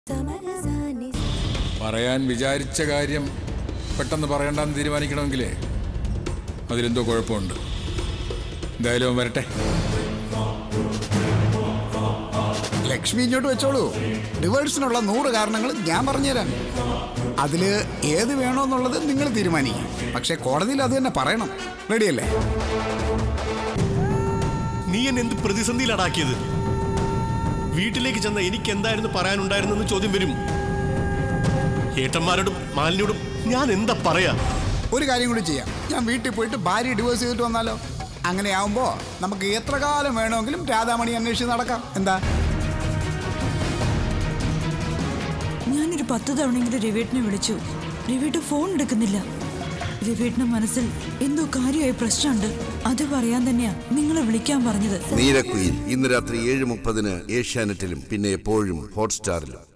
പറയാൻ വിചാരിച്ച കാര്യം പെട്ടെന്ന് പറയണ്ടെന്ന് തീരുമാനിക്കണമെങ്കിലേ അതിലെന്തോ കുഴപ്പമുണ്ട് എന്തായാലും അവൻ വരട്ടെ ലക്ഷ്മി ഇങ്ങോട്ട് വെച്ചോളൂ ഡിവേഴ്സിനുള്ള നൂറ് കാരണങ്ങൾ ഞാൻ പറഞ്ഞുതരാം അതിൽ ഏത് വേണമെന്നുള്ളത് നിങ്ങൾ തീരുമാനിക്കും പക്ഷേ കോടതിയിൽ അത് തന്നെ പറയണം റെഡിയല്ലേ നീ എന്നെ എന്ത് പ്രതിസന്ധിയിലടാക്കിയത് വീട്ടിലേക്ക് ചെന്ന എനിക്ക് എന്തായിരുന്നു പറയാനുണ്ടായിരുന്നെന്ന് ചോദ്യം വരും ഏട്ടന്മാരോടും മാലിനോടും ഞാൻ എന്താ പറയാ ഒരു കാര്യം കൂടി ചെയ്യാം ഞാൻ വീട്ടിൽ പോയിട്ട് ഭാര്യ ഡിവോഴ്സ് ചെയ്തിട്ട് വന്നാലോ അങ്ങനെയാവുമ്പോൾ നമുക്ക് എത്ര കാലം വേണമെങ്കിലും രാധാമണി അന്വേഷിച്ച് നടക്കാം എന്താ ഞാനൊരു പത്ത് തവണയെങ്കിലും രവിയേട്ടനെ വിളിച്ചു രവിയേട്ടൻ ഫോൺ എടുക്കുന്നില്ല രവിയേട്ടന്റെ മനസ്സിൽ എന്തോ കാര്യമായ പ്രശ്നമുണ്ട് അത് പറയാൻ തന്നെയാ നിങ്ങളെ വിളിക്കാൻ പറഞ്ഞത് നീരക്കുയിൽ ഇന്ന് രാത്രി ഏഴ് മുപ്പതിന് ഏഷ്യാനെറ്റിലും പിന്നെ എപ്പോഴും ഹോട്ട്സ്റ്റാറിലും